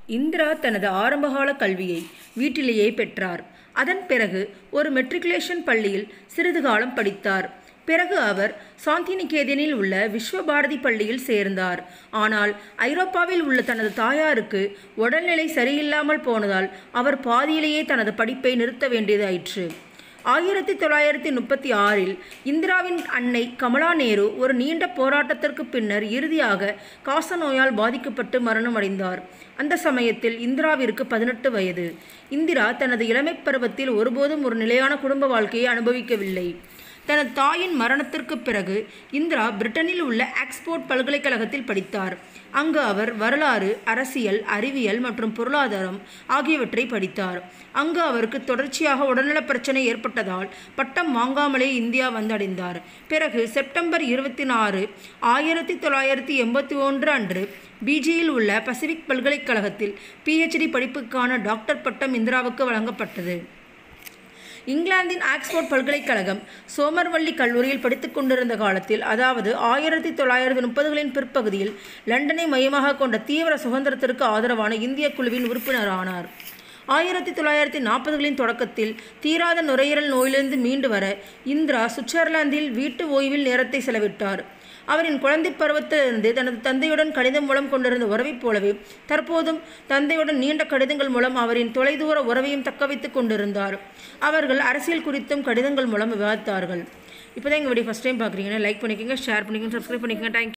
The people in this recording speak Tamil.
இந்திரா தனது ஆரம்பகால கல்வியை வீட்டிலேயே பெற்றார் அதன் பிறகு ஒரு மெட்ரிகுலேஷன் பள்ளியில் சிறிது காலம் படித்தார் பிறகு அவர் சாந்திநிகேதனில் உள்ள விஸ்வபாரதி பள்ளியில் சேர்ந்தார் ஆனால் ஐரோப்பாவில் உள்ள தனது தாயாருக்கு உடல்நிலை சரியில்லாமல் போனதால் அவர் பாதியிலேயே தனது படிப்பை நிறுத்த வேண்டியதாயிற்று ஆயிரத்தி தொள்ளாயிரத்தி முப்பத்தி ஆறில் இந்திராவின் அன்னை கமலா நேரு ஒரு நீண்ட போராட்டத்திற்கு பின்னர் இறுதியாக காசநோயால் பாதிக்கப்பட்டு மரணமடைந்தார் அந்த சமயத்தில் இந்திராவிற்கு பதினெட்டு வயது இந்திரா தனது இளமைப் பருவத்தில் ஒருபோதும் ஒரு நிலையான குடும்ப வாழ்க்கையை அனுபவிக்கவில்லை தனது தாயின் மரணத்திற்கு பிறகு இந்திரா பிரிட்டனில் உள்ள ஆக்ஸ்போர்ட் பல்கலைக்கழகத்தில் படித்தார் அங்கு அவர் வரலாறு அரசியல் அறிவியல் மற்றும் பொருளாதாரம் ஆகியவற்றை படித்தார் அங்கு அவருக்கு தொடர்ச்சியாக உடல்நலப் பிரச்சனை ஏற்பட்டதால் பட்டம் வாங்காமலே இந்தியா வந்தடைந்தார் பிறகு செப்டம்பர் இருபத்தி ஆறு ஆயிரத்தி தொள்ளாயிரத்தி எண்பத்தி ஒன்று அன்று பிஜியில் உள்ள பசிபிக் பல்கலைக்கழகத்தில் பிஹெச்டி படிப்புக்கான டாக்டர் பட்டம் இந்திராவுக்கு வழங்கப்பட்டது இங்கிலாந்தின் ஆக்ஸ்போர்ட் பல்கலைக்கழகம் சோமர்வள்ளி கல்லூரியில் படித்துக் கொண்டிருந்த காலத்தில் அதாவது ஆயிரத்தி தொள்ளாயிரத்தி முப்பதுகளின் பிற்பகுதியில் லண்டனை மையமாக கொண்ட தீவிர சுதந்திரத்திற்கு ஆதரவான இந்திய குழுவின் உறுப்பினரானார் ஆயிரத்தி தொள்ளாயிரத்தி நாற்பதுகளின் தொடக்கத்தில் தீராத நுரையீரல் நோயிலிருந்து மீண்டு வர இந்திரா சுவிட்சர்லாந்தில் வீட்டு ஓய்வில் நேரத்தை செலவிட்டார் அவரின் குழந்தை பருவத்திலிருந்து தனது தந்தையுடன் கடிதம் மூலம் கொண்டிருந்த உறவைப் போலவே தற்போதும் தந்தையுடன் நீண்ட கடிதங்கள் மூலம் அவரின் தொலைதூர உறவையும் தக்க வைத்துக் கொண்டிருந்தார் அவர்கள் அரசியல் குறித்தும் கடிதங்கள் மூலம் விவாதித்தார்கள் இப்போ தான் எங்கள் வீடியோ ஃபஸ்ட் டைம் பார்க்குறீங்கன்னா லைக் பண்ணிக்கோங்க ஷேர் பண்ணிக்கோங்க சப்ஸ்கிரைப் பண்ணிக்கோங்க தேங்க்யூ